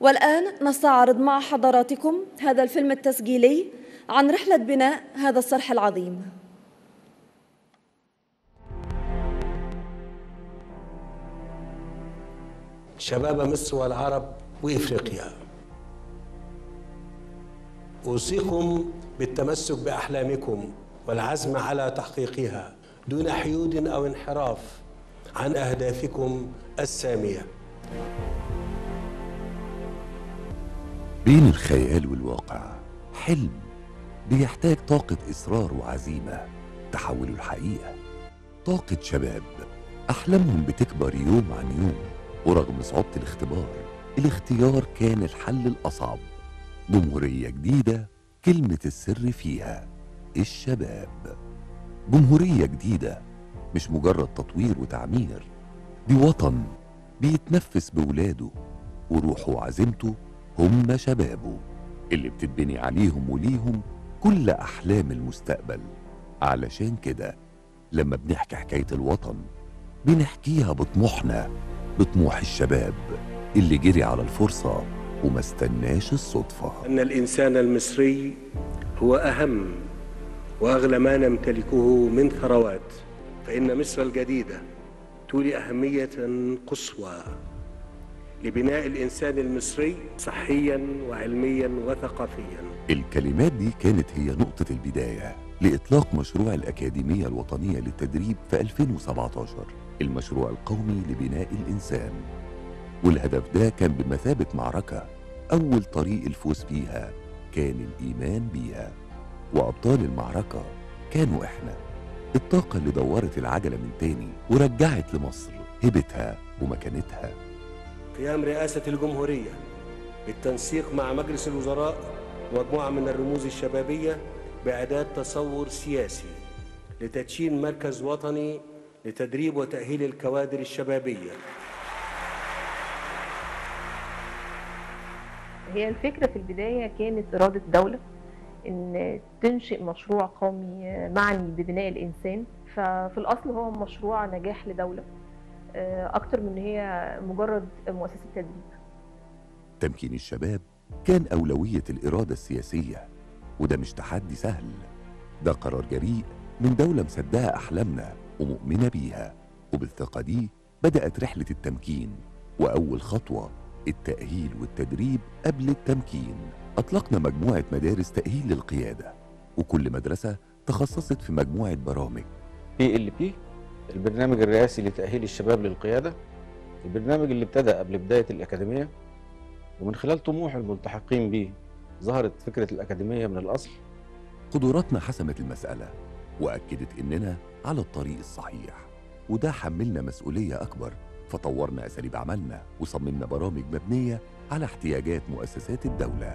والآن نستعرض مع حضراتكم هذا الفيلم التسجيلي عن رحلة بناء هذا الصرح العظيم شباب مصر والعرب وإفريقيا أوصيكم بالتمسك بأحلامكم والعزم على تحقيقها دون حيود أو انحراف عن أهدافكم السامية بين الخيال والواقع حلم بيحتاج طاقة إصرار وعزيمة تحوله الحقيقة طاقة شباب أحلامهم بتكبر يوم عن يوم ورغم صعوبة الاختبار الاختيار كان الحل الأصعب جمهورية جديدة كلمة السر فيها الشباب جمهورية جديدة مش مجرد تطوير وتعمير دي وطن بيتنفس بولاده وروحه وعزيمته هم شبابه اللي بتتبني عليهم وليهم كل أحلام المستقبل علشان كده لما بنحكي حكاية الوطن بنحكيها بطموحنا بطموح الشباب اللي جري على الفرصة وما استناش الصدفة أن الإنسان المصري هو أهم وأغلى ما نمتلكه من ثروات فإن مصر الجديدة تولي أهمية قصوى لبناء الإنسان المصري صحيا وعلميا وثقافيا الكلمات دي كانت هي نقطة البداية لإطلاق مشروع الأكاديمية الوطنية للتدريب في 2017 المشروع القومي لبناء الإنسان والهدف ده كان بمثابة معركة أول طريق الفوز فيها كان الإيمان بيها وأبطال المعركة كانوا إحنا الطاقة اللي دورت العجلة من تاني ورجعت لمصر هيبتها ومكانتها قيام رئاسة الجمهورية بالتنسيق مع مجلس الوزراء ومجموعة من الرموز الشبابية بإعداد تصور سياسي لتدشين مركز وطني لتدريب وتأهيل الكوادر الشبابية هي الفكرة في البداية كانت إرادة دولة إن تنشئ مشروع قومي معني ببناء الإنسان ففي الأصل هو مشروع نجاح لدولة أكتر من هي مجرد مؤسسة تدريب تمكين الشباب كان أولوية الإرادة السياسية وده مش تحدي سهل ده قرار جريء من دولة مصدقة أحلامنا ومؤمنة بيها وبالثقة دي بدأت رحلة التمكين وأول خطوة التأهيل والتدريب قبل التمكين أطلقنا مجموعة مدارس تأهيل للقيادة وكل مدرسة تخصصت في مجموعة برامج بي ال بي البرنامج الرئاسي لتأهيل الشباب للقيادة البرنامج اللي ابتدأ قبل بداية الأكاديمية ومن خلال طموح الملتحقين به ظهرت فكرة الأكاديمية من الأصل قدراتنا حسمت المسألة وأكدت إننا على الطريق الصحيح وده حملنا مسؤولية أكبر فطورنا أساليب عملنا وصممنا برامج مبنية على احتياجات مؤسسات الدولة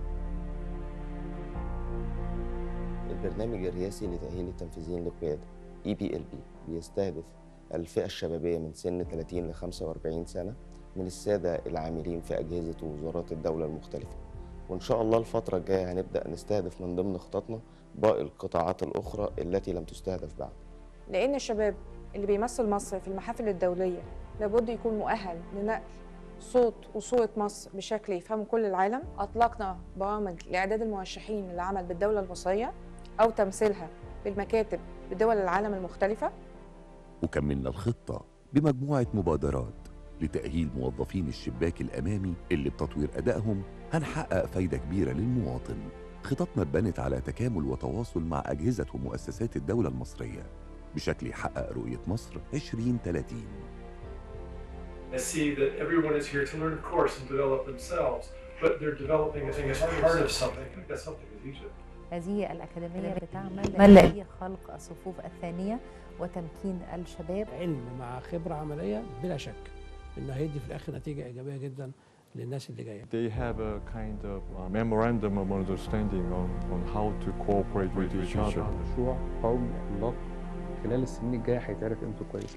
البرنامج الرئاسي لتأهيل التنفيذيين للقيادة EPLP بيستهدف الفئة الشبابية من سن 30 ل 45 سنة من السادة العاملين في أجهزة ووزارات الدولة المختلفة وإن شاء الله الفترة الجاية هنبدأ نستهدف من ضمن خططنا باقي القطاعات الأخرى التي لم تستهدف بعد لأن الشباب اللي بيمثل مصر في المحافل الدولية لابد يكون مؤهل لنقل صوت وصورة مصر بشكل يفهمه كل العالم أطلقنا برامج لإعداد المرشحين للعمل بالدولة المصرية أو تمثيلها بالمكاتب بدول العالم المختلفة وكملنا الخطة بمجموعة مبادرات لتأهيل موظفين الشباك الأمامي اللي بتطوير أدائهم هنحقق فايدة كبيرة للمواطن خططنا اتبنت على تكامل وتواصل مع أجهزة ومؤسسات الدولة المصرية بشكل يحقق رؤية مصر 2030 I see that everyone is here to learn, of course, and develop themselves, but they're developing a thing as part of something. I think that something is Egypt. هذه الأكاديمية بتعمل في خلق الصفوف الثانية وتمكين الشباب علم مع خبرة عملية بلا شك إنه هيدي في الآخر نتيجة إيجابية جدا للناس اللي جاية. They have a kind of uh, memorandum of understanding on, on how to cooperate with each other. مشروع قومي عملاق خلال السنين الجاية هيتعرف قيمته كويس.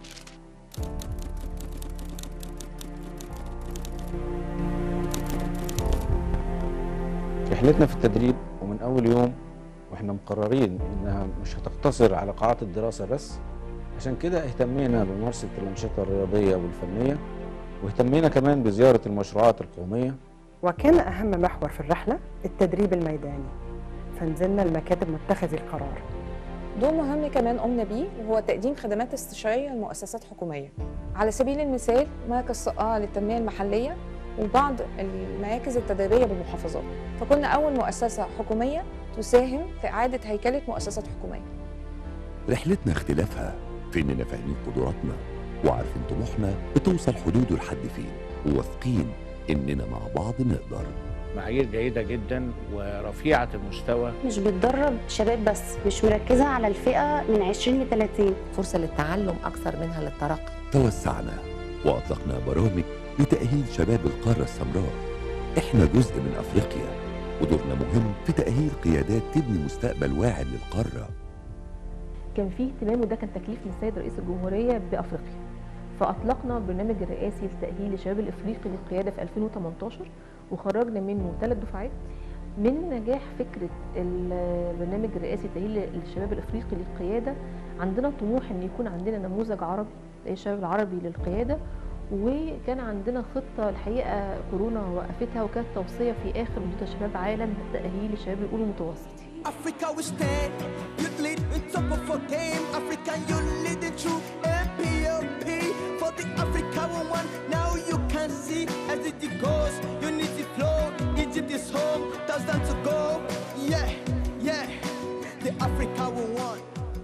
رحلتنا في التدريب ومن أول يوم واحنا مقررين انها مش هتقتصر على قاعات الدراسه بس عشان كده اهتمينا بممارسه الانشطه الرياضيه والفنيه واهتمينا كمان بزياره المشروعات القوميه وكان أهم محور في الرحلة التدريب الميداني فنزلنا لمكاتب متخذي القرار دور مهم كمان قمنا بيه وهو تقديم خدمات استشارية لمؤسسات حكومية على سبيل المثال مركز صقاعة للتنمية المحلية وبعض المراكز التدريبية بالمحافظات فكنا أول مؤسسة حكومية تساهم في إعادة هيكلة مؤسسات حكومية رحلتنا اختلافها في إننا فاهمين قدراتنا وعارفين طموحنا بتوصل حدوده لحد فين وواثقين إننا مع بعض نقدر معايير جيدة جدا ورفيعة المستوى مش بتدرب شباب بس مش مركزة على الفئة من 20 ل 30 فرصة للتعلم أكثر منها للترقي توسعنا وأطلقنا برامج لتأهيل شباب القارة السمراء إحنا جزء من أفريقيا ودورنا مهم في تأهيل قيادات تبني مستقبل واعد للقارة كان فيه اهتمام وده كان تكليف من السيد رئيس الجمهوريه بافريقيا فاطلقنا البرنامج الرئاسي لتاهيل الشباب الافريقي للقياده في 2018 وخرجنا منه ثلاث دفعات من نجاح فكره البرنامج الرئاسي تاهيل الشباب الافريقي للقياده عندنا طموح ان يكون عندنا نموذج عربي للشباب العربي للقياده وكان عندنا خطه الحقيقه كورونا وقفتها وكانت توصيه في اخر منتدى شباب عالم تاهيل الشباب الاولى المتوسطي Africa we stand, you lead in top of our game. Africa, you lead it through MPOP for the Africa we want. Now you can see as it goes. Unity flow, Egypt is home, thousands to go. Yeah, yeah, the Africa we want.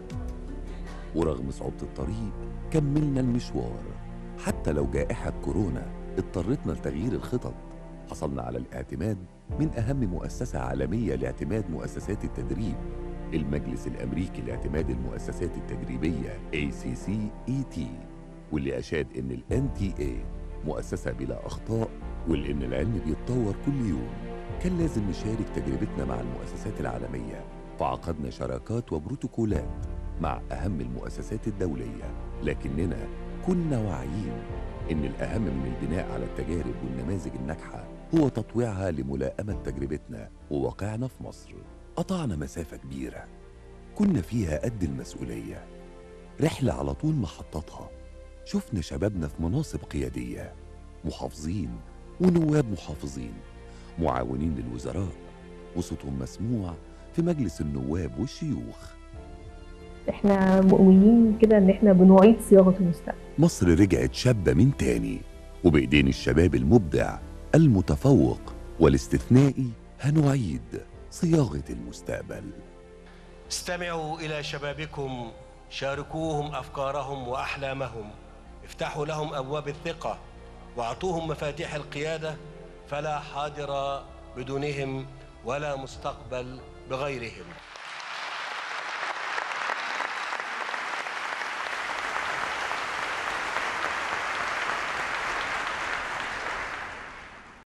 ورغم صعوبة الطريق كملنا المشوار حتى لو جائحة كورونا اضطرتنا لتغيير الخطط حصلنا على الاعتماد من أهم مؤسسة عالمية لاعتماد مؤسسات التدريب المجلس الأمريكي لاعتماد المؤسسات التدريبية ACCET واللي أشاد إن ال NTA مؤسسة بلا أخطاء ولأن العلم بيتطور كل يوم كان لازم نشارك تجربتنا مع المؤسسات العالمية فعقدنا شراكات وبروتوكولات مع أهم المؤسسات الدولية لكننا كنا واعيين إن الأهم من البناء على التجارب والنماذج الناجحة هو تطويعها لملائمة تجربتنا وواقعنا في مصر قطعنا مسافة كبيرة كنا فيها قد المسؤولية رحلة على طول محطتها شفنا شبابنا في مناصب قيادية محافظين ونواب محافظين معاونين للوزراء وصوتهم مسموع في مجلس النواب والشيوخ احنا مؤمنين كده ان احنا بنعيد صياغه المستقبل مصر رجعت شابة من تاني وبإيدين الشباب المبدع المتفوق والاستثنائي هنعيد صياغة المستقبل استمعوا إلى شبابكم شاركوهم أفكارهم وأحلامهم افتحوا لهم أبواب الثقة واعطوهم مفاتيح القيادة فلا حاضر بدونهم ولا مستقبل بغيرهم